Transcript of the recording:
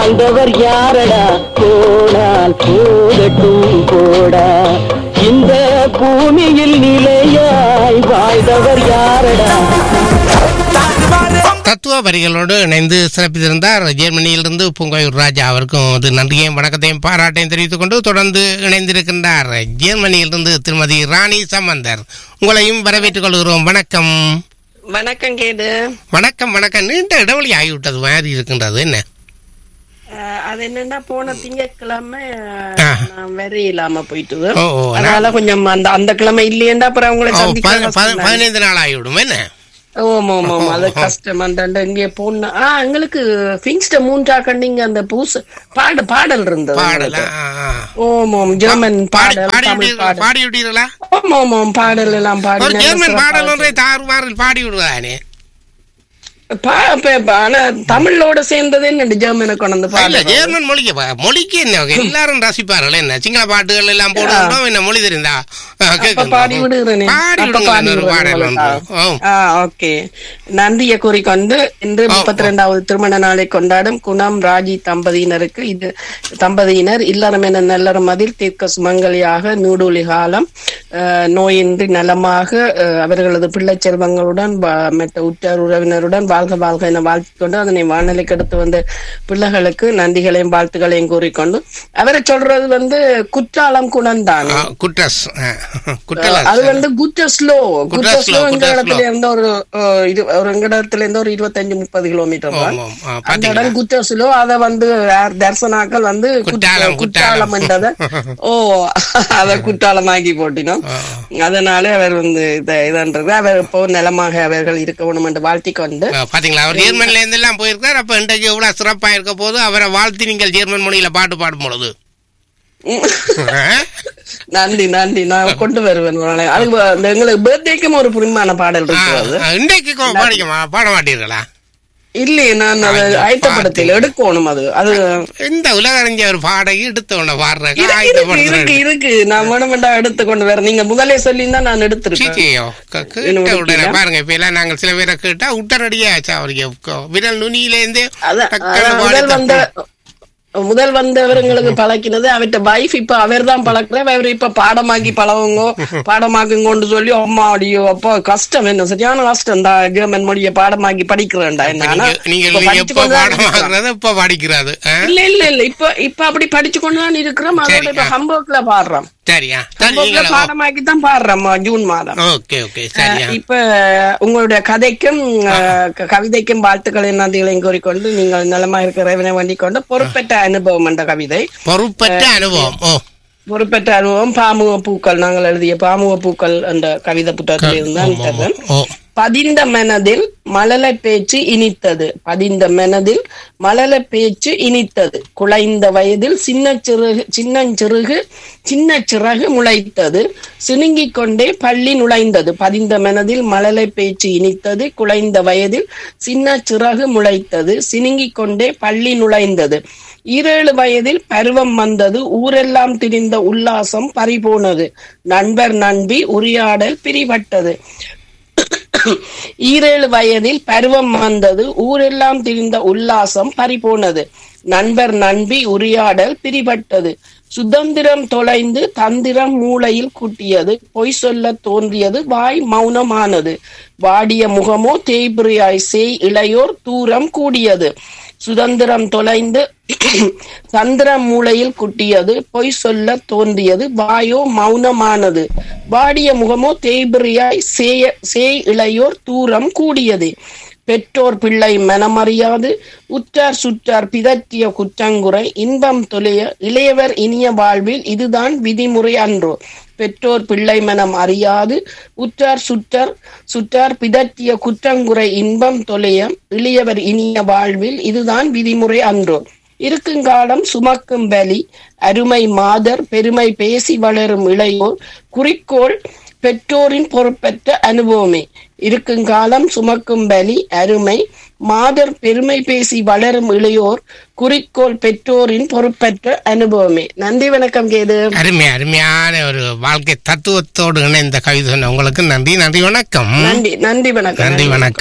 வாழ்ந்தவர் யாரடா போனால் போகட்டும் போடா இந்த பூமியில் நிலையாய் வாழ்ந்தவர் யாரடா தத்துவ வரிகளோடு இணைந்து சிறப்பித்திருந்தார் ஜெர்மனியிலிருந்து பூங்காயூர் ராஜா அவருக்கும் அது நன்றியையும் வணக்கத்தையும் பாராட்டையும் தெரிவித்துக் கொண்டு தொடர்ந்து இணைந்திருக்கின்றார் ஜெர்மனியிலிருந்து திருமதி ராணி சம்பந்தர் உங்களையும் வரவேற்றுக் கொள்கிறோம் வணக்கம் வணக்கம் கேது வணக்கம் வணக்கம் நீண்ட இடைவெளி ஆகிவிட்டது மாதிரி இருக்கின்றது என்ன அஹ், அது என்னன்னா போன திங்கட்கிழமை ஆ. நான் வேற இல்லாம போயிட்டு ஓ, ஓ, நான்- அதனால கொஞ்சம் அந்த அந்த கிழமை இல்லையேண்டா அப்புறம் அவங்களை ஓ, சந்திக்க பதி- பதி- கஷ்டம் தானே. பதினைந்து நாள் ஆகிவிடும் என்ன ஓம் ஓம் ஓம் அது கஷ்டம் அந்த இங்கே போன ஆ எங்களுக்கு பிங்ஸ்ட மூன்றா கண்டிங்க அந்த பூச பாட பாடல் இருந்தது பாடல எங்களுக்கு. ஓம் ஓம் ஜெர்மன் பாடல் தமிழ் பாடல் பாடி விட்டீர்களா ஓம் ஓம் ஓம் பாடல் எல்லாம் பாடி ஒரு நல்ல ஜெர்மன் சிறப்பா பாடல் ஒன்றை தாறுமாறில் பாடி விடுவானே பா- ப- ப- ஆனா தமிழோட சேர்ந்தது என்ன ஜெர்மனை கொண்டு வந்து இல்ல பாடல் ஜெர்மன் மொழிக்கு பா- மொழிக்கு என்ன எல்லாரும் ரசிப்பார்கள் என்ன சிங்கள பாட்டுகள் எல்லாம் போடுறோம் என்ன மொழி தெரிந்தா ஆ, அப்ப கேட்கணும். பாடி விடுகிறேனே பாடி அப்ப விடுங்க பாடி இன்னொரு பாடல் விடுகிறேன் ஒன்று. ஓ. ஆ ஓகே நன்றியை கூறிக்கொண்டு இன்று ஓ, முப்பத்தி ரெண்டாவது திருமண நாளை கொண்டாடும் குணம் ராஜி தம்பதியினருக்கு இது தம்பதியினர் இல்லறம் என நல்லறம் அதில் தீர்க்க சுமங்கலியாக நூடூலி காலம் அஹ், நோயின்றி நலமாக அஹ், அவர்களது பிள்ளை செல்வங்களுடன் வா- மற்ற உற்றார் உறவினருடன் வாழ்க வாழ்க என வாழ்த்திக் கொண்டு அதனை வானொலிக்கு எடுத்து வந்த பிள்ளைகளுக்கு நன்றிகளையும் வாழ்த்துக்களையும் கூறிக்கொண்டு அவரை சொல்றது வந்து குற்றாலம் குணம் தான் ஆ, குட்ரஸ் ஆ, குட்டலஸ் அது வந்து குட்டஸ்லோ குட்டஸ்லோ குட்டஸ்லோ, இந்த இடத்துல குட்டஸ்லோ. இருந்து ஒரு அஹ், இது ஒரு எங்க இடத்துல இருந்து ஒரு இருபத்தஞ்சு முப்பது கிலோமீட்டர் தான் ஆமாம், ஆ, அந்த பாத்தீங்களா? இடம் குட்டஸ்லோ அத வந்து யார் தரிசனாக்கள் வந்து குட்- குற்றாலம், குற்றாலம் என்றத ஓ அத குற்றாலமாக்கி போட்டினோம் அதனால அவர் வந்து இத- இதன்றது அவர் இப்போ நிலமாக அவர்கள் இருக்க வேணும் என்று வாழ்த்திக் கொண்டு ஆ, பாத்தீங்களா அவர் ஜெர்மன்ல இருந்து எல்லாம் போயிருக்கார் அப்ப இன்றைக்கு எவ்வளவு சிறப்பா இருக்க போது அவரை வாழ்த்தி நீங்கள் ஜெர்மன் மொழியில பாட்டு பாடும் பொழுது ஆ? நன்றி நன்றி நான் கொண்டு வருவேன் ஒரு நாளைக்கு. அது அந்த எங்களுக்கு பர்த்டேக்கும் ஒரு புரிமான பாடல் ஆ, இருக்கு அது ஆ, இன்றைக்கு கோ- பாடிக்கமா பாட மாட்டீர்களா இல்லையே நான் அதை ஆயத்தப்படத்தில் எடுக்கணும் அது அது இந்த உலக அறிஞர் பாடகி எடுத்த உடனே பாடுற இருக்கு, இருக்கு இருக்கு இருக்கு நான் வேணுமெண்டா எடுத்து கொண்டு வரேன் நீங்க முதலே சொல்லியிருந்தா நான் எடுத்திருக்கேன் சீச்சியோ க- கேட்ட உடனே பாருங்க இப்ப எல்லாம் நாங்கள் சில பேரை கேட்டா உட்டரடியா ஆச்சா அவருக்கு க- விரல் நுனியில இருந்து அதான் டக்குன்னு அதான் பாடி முதல் வந்த தப்பு. முதல் வந்தவர்களுக்கு பழக்கினது அவர்கிட்ட வைஃப் இப்ப அவர் தான் பழக்கிறேன் அவர் இப்ப பாடமாக்கி பழவுங்க பாடமாக்குங்கன்னு சொல்லி அம்மா அடியோ அப்போ கஷ்டம் என்ன சரியான கஷ்டம் தான் ஜெர்மன் மொழியை பாடமாக்கி படிக்கிறேன்டா என்ன ஆனா நீங்க- நீங்க இப்ப படிச்சு எப்ப கொண்டு தான் இருக்கிறோம். பாடமாக்குறது இப்ப படிக்கிறது ஆ? இல்ல இல்ல இல்ல இப்ப இப்ப அப்படி படிச்சு கொண்டு தான் இருக்கிறோம் அதோட சரி, இப்ப ஆ. ஹம்போக்ல பாடுறோம் சரியா சரி ஹம்போக்ல நீங்கள் பாடமாக்கி தான் பாடுறோம் ஜூன் மாதம் ஓகே ஓகே சரியா இப்ப உங்களுடைய கதைக்கும் அஹ், க- கவிதைக்கும் வாழ்த்துக்களை நன்றிகளையும் கூறிக்கொண்டு நீங்கள் நலமா இருக்கிற இறைவனை வேண்டிக் கொண்டு பொறுப்பற்ற அனுபவம் என்ற கவிதை பொறுப்பற்ற அனுபவம் ஓ பொறுப்பற்ற அனுபவம் பாமுக பூக்கள் நாங்கள் எழுதிய பாமுக பூக்கள் என்ற கவிதை புத்தகத்தில் இருந்தான் ஆமா, ஆமா. ஓ பதிந்த மனதில் மழலை பேச்சு இனித்தது பதிந்த மனதில் மழலை பேச்சு இனித்தது குலைந்த வயதில் சின்ன சிறுகு சின்னஞ்சிறுகு சின்ன சிறகு முளைத்தது சினுங்கிக் கொண்டே பள்ளி நுழைந்தது பதிந்த மனதில் மழலை பேச்சு இனித்தது குலைந்த வயதில் சின்ன சிறகு முளைத்தது சினுங்கிக் கொண்டே பள்ளி நுழைந்தது ஈரேழு வயதில் பருவம் வந்தது ஊரெல்லாம் திரிந்த உல்லாசம் பறிபோனது நண்பர் நண்பி உரையாடல் பிரிபட்டது ஈரேழு வயதில் பருவம் வந்தது ஊரெல்லாம் திரிந்த உல்லாசம் பறிபோனது நண்பர் நண்பி உரையாடல் பிரிபட்டது சுதந்திரம் தொலைந்து தந்திரம் மூளையில் கூட்டியது பொய் சொல்ல தோன்றியது வாய் மௌனமானது வாடிய முகமோ தேய்பிரியாய் சேய் இளையோர் தூரம் கூடியது சுதந்திரம் தொலைந்து சந்திரம் மூளையில் குட்டியது பொய் சொல்ல தோன்றியது வாயோ மௌனமானது வாடிய முகமோ தேய்பிரியாய் சேய சேய் இளையோர் தூரம் கூடியது பெற்றோர் பிள்ளை மனமறியாது உற்றார் சுற்றார் பிதற்றிய குற்றங்குறை இன்பம் தொலைய இளையவர் இனிய வாழ்வில் இதுதான் விதிமுறை அன்றோ பெற்றோர் பிள்ளை மனம் அறியாது உற்றார் சுற்றார் சுற்றார் பிதற்றிய குற்றங்குறை இன்பம் தொலைய இளையவர் இனிய வாழ்வில் இதுதான் விதிமுறை அன்றோ இருக்குங்காலம் சுமக்கும் பலி அருமை மாதர் பெருமை பேசி வளரும் இளையோர் குறிக்கோள் பெற்றோரின் பொறுப்பற்ற அனுபவமே இருக்குங்காலம் சுமக்கும் பலி அருமை மாதர் பெருமை பேசி வளரும் இளையோர் குறிக்கோள் பெற்றோரின் பொறுப்பற்ற அனுபவமே நன்றி வணக்கம் கேது அருமை அருமையான ஒரு வாழ்க்கை தத்துவத்தோடு இணைந்த கவிதை சொன்ன உங்களுக்கு நன்றி நன்றி வணக்கம் நன்றி நன்றி வணக்கம் நன்றி வணக்கம்